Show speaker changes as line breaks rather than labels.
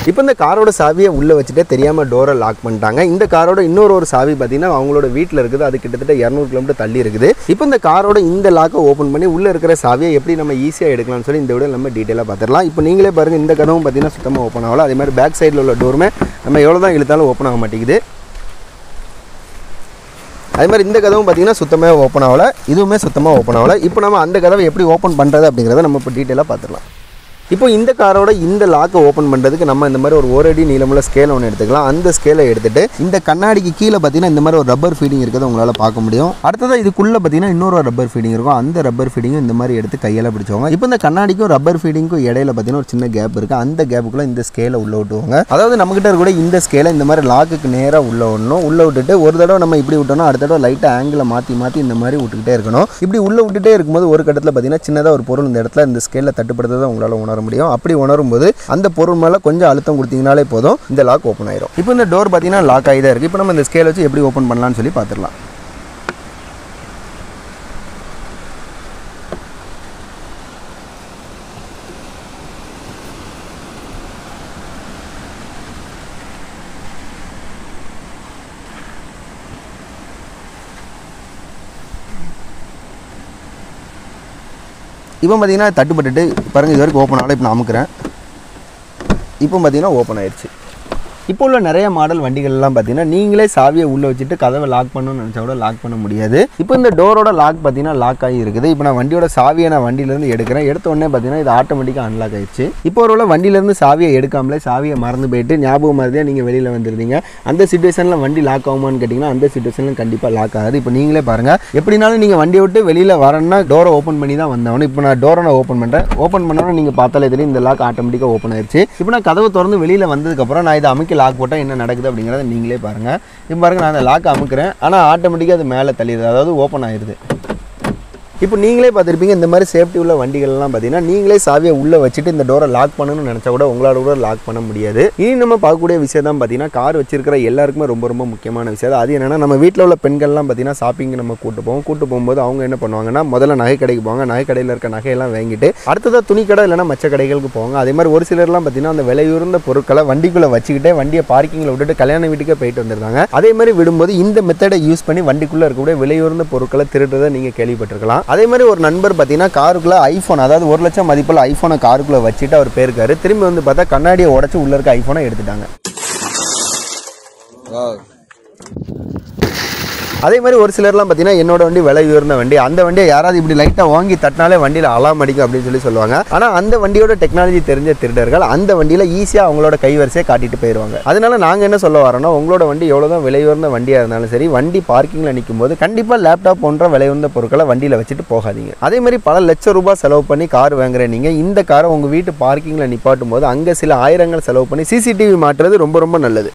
இப்போ இந்த காரோட சாவியை உள்ளே வச்சுட்டு தெரியாமல் டோரை லாக் பண்ணிட்டாங்க இந்த காரோட இன்னொரு ஒரு சாவி பார்த்தீங்கன்னா அவங்களோட வீட்டில் இருக்குது அது கிட்டத்தட்ட இரநூறு கிலோமீட்டர் தள்ளி இருக்குது இப்போ இந்த காரோட இந்த லாக்கை ஓப்பன் பண்ணி உள்ளே இருக்கிற சாவியை எப்படி நம்ம ஈஸியாக எடுக்கலாம்னு சொல்லி இந்த விட நம்ம டீட்டெயிலாக பார்த்துடலாம் இப்போ நீங்களே பாருங்கள் இந்த கதவும் பார்த்தீங்கன்னா சுத்தமாக ஓப்பன் ஆகல அதே மாதிரி பேக் சைடில் உள்ள டோருமே நம்ம எவ்வளோ தான் இழுத்தாலும் ஓப்பன் ஆக மாட்டேங்குது அதே மாதிரி இந்த கதவும் பார்த்தீங்கன்னா சுத்தமாக ஓப்பன் ஆகல இதுவுமே சுத்தமாக ஓப்பன் ஆகல இப்போ நம்ம அந்த கதவை எப்படி ஓப்பன் பண்ணுறது அப்படிங்கிறத நம்ம இப்போ டீட்டெயிலாக பார்த்துடலாம் இப்போ இந்த காரோட இந்த லாக்கை ஓப்பன் பண்ணுறதுக்கு நம்ம இந்த மாதிரி ஒரு ஒரு அடி நீளமுள்ள ஸ்கேல் ஒன்று எடுத்துக்கலாம் அந்த ஸ்கேலை எடுத்துட்டு இந்த கண்ணாடிக்கு கீழே பார்த்தீங்கன்னா இந்த மாதிரி ஒரு ரப்பர் ஃபீடிங் இருக்கிறத உங்களால் பார்க்க முடியும் அடுத்ததாக இதுக்குள்ளே பார்த்தீங்கன்னா இன்னொரு ரப்பர் ஃபீடிங் இருக்கும் அந்த ரப்பர் ஃபீடிங்கும் இந்த மாதிரி எடுத்து கையால் பிடிச்சவங்க இப்போ இந்த கண்ணாடிக்கும் ரப்பர் ஃபீடிங்க்கும் இடையில பார்த்தீங்கன்னா ஒரு சின்ன கேப் இருக்குது அந்த கேப்புக்குள்ளே இந்த ஸ்கேலை உள்ள விட்டுவாங்க அதாவது நம்மகிட்ட இருக்கக்கூடிய இந்த ஸ்கேலை இந்த மாதிரி லாக்குக்கு நேராக உள்ள விடணும் உள்ள விட்டுட்டு ஒரு தடவை நம்ம இப்படி விட்டோம்னா அடுத்த தடவை லைட்டாக ஆங்கிளை மாற்றி மாற்றி இந்த மாதிரி விட்டுக்கிட்டே இருக்கணும் இப்படி உள்ள விட்டுட்டே இருக்கும்போது ஒரு கட்டத்தில் பார்த்தீங்கன்னா சின்னதாக ஒரு பொருள் இந்த இடத்துல இந்த ஸ்கேலில் தட்டுப்படுறதை உங்களால் உணர முடியும் அப்படி உணரும் போது அந்த பொருள் மேலே கொஞ்சம் அழுத்தம் கொடுத்தீங்கனாலே போதும் இந்த லாக் ஓப்பன் ஆயிரும் இப்போ இந்த டோர் பார்த்தீங்கன்னா லாக் ஆகி தான் இருக்குது இப்போ நம்ம இந்த ஸ்கேல் வச்சு எப்படி ஓப்பன் பண்ணலாம்னு சொல்லி பார்த்துடலாம் இப்போ பார்த்தீங்கன்னா தட்டுப்பட்டுட்டு பாருங்கள் இது வரைக்கும் ஓப்பன் ஆகல இப்போ நான் அமுக்குறேன் இப்போ பார்த்தீங்கன்னா ஓப்பன் ஆயிடுச்சு இப்போ உள்ள நிறைய மாடல் வண்டிகள்லாம் பார்த்தீங்கன்னா நீங்களே சாவியை உள்ளே வச்சுட்டு கதவை லாக் பண்ணணும்னு நினச்சா கூட லாக் பண்ண முடியாது இப்போ இந்த டோரோட லாக் பார்த்தீங்கன்னா லாக் ஆகி இருக்குது இப்போ நான் வண்டியோட சாவியை நான் வண்டியிலேருந்து எடுக்கிறேன் எடுத்த உடனே பார்த்தீங்கன்னா இது ஆட்டோமேட்டிக்காக அன்லாக் ஆயிடுச்சு இப்போ ஒரு வண்டியிலேருந்து சாவியை எடுக்காமலே சாவியை மறந்து போயிட்டு ஞாபகம் மறதியாக நீங்கள் வெளியில் வந்துருந்தீங்க அந்த சுச்சுவேஷனில் வண்டி லாக் ஆகுமான்னு கேட்டிங்கன்னா அந்த சுச்சுவேஷனில் கண்டிப்பாக லாக் ஆகாது இப்போ நீங்களே பாருங்கள் எப்படினாலும் நீங்கள் வண்டியை விட்டு வெளியில் வரணும்னா டோரை ஓப்பன் பண்ணி தான் வந்தவனு இப்போ நான் டோரை நான் ஓப்பன் பண்ணுறேன் ஓப்பன் பண்ணோன்னு நீங்கள் பார்த்தாலே தெரியும் இந்த லாக் ஆட்டோமேட்டிக்காக ஓப்பன் ஆயிடுச்சு இப்போ நான் கதவு திறந்து வெளியில் வந்ததுக்கப்புறம் நான் இதை அமைக்க லாக் போட்டால் என்ன நடக்குது அப்படிங்கிறத நீங்களே பாருங்கள் இப்போ பாருங்கள் நான் அந்த லாக் அமுக்கிறேன் ஆனால் ஆட்டோமேட்டிக்காக அது மேலே தள்ளிடுது அதாவது ஓப்பன் ஆயிடுது இப்போ நீங்களே பார்த்துருப்பீங்க இந்த மாதிரி சேஃப்டி உள்ள வண்டிகள்லாம் பார்த்தீங்கன்னா நீங்களே சாவியை உள்ளே வச்சுட்டு இந்த டோரை லாக் பண்ணணும்னு நினச்சா கூட உங்களால கூட லாக் பண்ண முடியாது இனி நம்ம பார்க்கக்கூடிய விஷயம் தான் பார்த்தீங்கன்னா கார் வச்சிருக்கிற எல்லாருக்குமே ரொம்ப ரொம்ப முக்கியமான விஷயம் அது என்னன்னா நம்ம வீட்டில் உள்ள பெண்கள்லாம் பார்த்தீங்கன்னா ஷாப்பிங் நம்ம கூட்டு போவோம் கூட்டு போகும்போது அவங்க என்ன பண்ணுவாங்கன்னா முதல்ல நகை கடைக்கு போவாங்க நகை கடையில் இருக்க நகையெல்லாம் வாங்கிட்டு அடுத்ததாக துணி கடை இல்லைன்னா மற்ற கடைகளுக்கு போவாங்க அதே மாதிரி ஒரு சிலர்லாம் பார்த்தீங்கன்னா அந்த விலையுறந்த பொருட்களை வண்டிக்குள்ளே வச்சுக்கிட்டே வண்டியை பார்க்கிங்கில் விட்டுட்டு கல்யாண வீட்டுக்கே போயிட்டு வந்துருந்தாங்க அதே மாதிரி விடும்போது இந்த மெத்தடை யூஸ் பண்ணி வண்டிக்குள்ளே இருக்கக்கூடிய விலையுறந்த பொருட்களை திருடுறதை நீங்கள் கேள்விப்பட்டிருக்கலாம் அதே மாதிரி ஒரு நண்பர் பார்த்தீங்கன்னா காருக்குள்ள ஐஃபோன் அதாவது ஒரு லட்சம் மதிப்புள்ள ஐஃபோனை காருக்குள்ள வச்சுட்டு அவர் போயிருக்காரு திரும்பி வந்து பார்த்தா கண்ணாடியை உடச்சி உள்ள இருக்க ஐஃபோனை எடுத்துட்டாங்க அதே மாதிரி ஒரு சிலர்லாம் பார்த்தீங்கன்னா என்னோட வண்டி விலை உயர்ந்த வண்டி அந்த வண்டியை யாராவது இப்படி லைட்டாக வாங்கி தட்டினாலே வண்டியில் அலாம் அடிக்கும் அப்படின்னு சொல்லி சொல்லுவாங்க ஆனால் அந்த வண்டியோட டெக்னாலஜி தெரிஞ்ச திருடர்கள் அந்த வண்டியில் ஈஸியாக அவங்களோட கைவரிசையை காட்டிட்டு போயிடுவாங்க அதனால நாங்கள் என்ன சொல்ல வரோம்னா உங்களோட வண்டி எவ்வளோ தான் விலை உயர்ந்த வண்டியாக இருந்தாலும் சரி வண்டி பார்க்கிங்கில் நிற்கும் போது கண்டிப்பாக லேப்டாப் போன்ற விலை உயர்ந்த பொருட்களை வண்டியில் வச்சுட்டு போகாதீங்க அதே மாதிரி பல லட்சம் ரூபாய் செலவு பண்ணி கார் வாங்குற நீங்கள் இந்த காரை உங்கள் வீட்டு பார்க்கிங்கில் நிப்பாட்டும் போது அங்கே சில ஆயிரங்கள் செலவு பண்ணி சிசிடிவி மாட்டுறது ரொம்ப ரொம்ப நல்லது